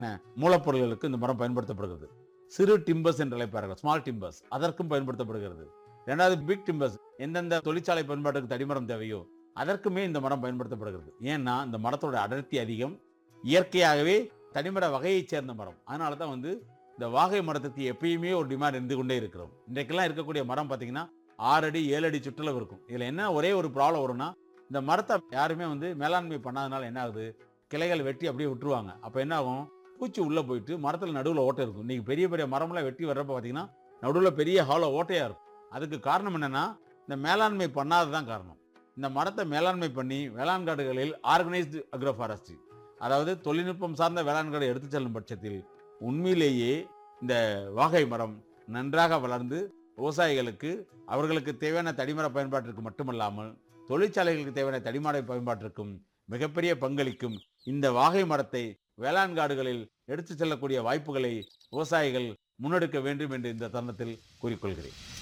மூலப்பொருள்களுக்கு இந்த மரம் பயன்படுத்தப்படுகிறது சிறு டிம்பர்ஸ் என்று அழைப்பார்கள் ஸ்மால் டிம்பர்ஸ் அதற்கும் பயன்படுத்தப்படுகிறது ரெண்டாவது பிக் டிம்பர்ஸ் எந்தெந்த தொழிற்சாலை பயன்பாட்டுக்கு தடிமரம் தேவையோ அதற்குமே இந்த மரம் பயன்படுத்தப்படுகிறது ஏன்னா இந்த மரத்தோட அடர்த்தி அதிகம் இயற்கையாகவே தனிமர வகையைச் சேர்ந்த மரம் அதனால தான் வந்து இந்த வாகை மரத்துக்கு எப்பயுமே ஒரு டிமாண்ட் இருந்து கொண்டே இருக்கிறோம் இன்றைக்கெல்லாம் இருக்கக்கூடிய மரம் பார்த்தீங்கன்னா ஆறு அடி ஏழு அடி சுற்றளவு இருக்கும் இதில் என்ன ஒரே ஒரு ப்ராப்ளம் வரும்னா இந்த மரத்தை யாருமே வந்து மேலாண்மை பண்ணாதனால என்ன ஆகுது கிளைகள் வெட்டி அப்படியே விட்டுருவாங்க அப்போ என்ன ஆகும் பூச்சி உள்ளே போயிட்டு மரத்தில் நடுவில் ஓட்டை இருக்கும் இன்னைக்கு பெரிய பெரிய மரம்லாம் வெட்டி வர்றப்ப பார்த்தீங்கன்னா நடுவில் பெரிய ஹாலோ ஓட்டையாக இருக்கும் அதுக்கு காரணம் என்னன்னா இந்த மேலாண்மை பண்ணாததான் காரணம் இந்த மரத்தை மேலாண்மை பண்ணி வேளாண் காடுகளில் ஆர்கனைஸ்டு அக்ரோ ஃபாரஸ்ட்ரி அதாவது தொழில்நுட்பம் சார்ந்த வேளாண் காடு எடுத்துச் செல்லும் பட்சத்தில் உண்மையிலேயே இந்த வாகை மரம் நன்றாக வளர்ந்து விவசாயிகளுக்கு அவர்களுக்கு தேவையான தடிமர பயன்பாட்டிற்கு மட்டுமல்லாமல் தொழிற்சாலைகளுக்கு தேவையான தடிமர பயன்பாட்டிற்கும் மிகப்பெரிய பங்களிக்கும் இந்த வாகை மரத்தை வேளாண் காடுகளில் எடுத்துச் செல்லக்கூடிய வாய்ப்புகளை விவசாயிகள் முன்னெடுக்க வேண்டும் என்று இந்த தருணத்தில் கூறிக்கொள்கிறேன்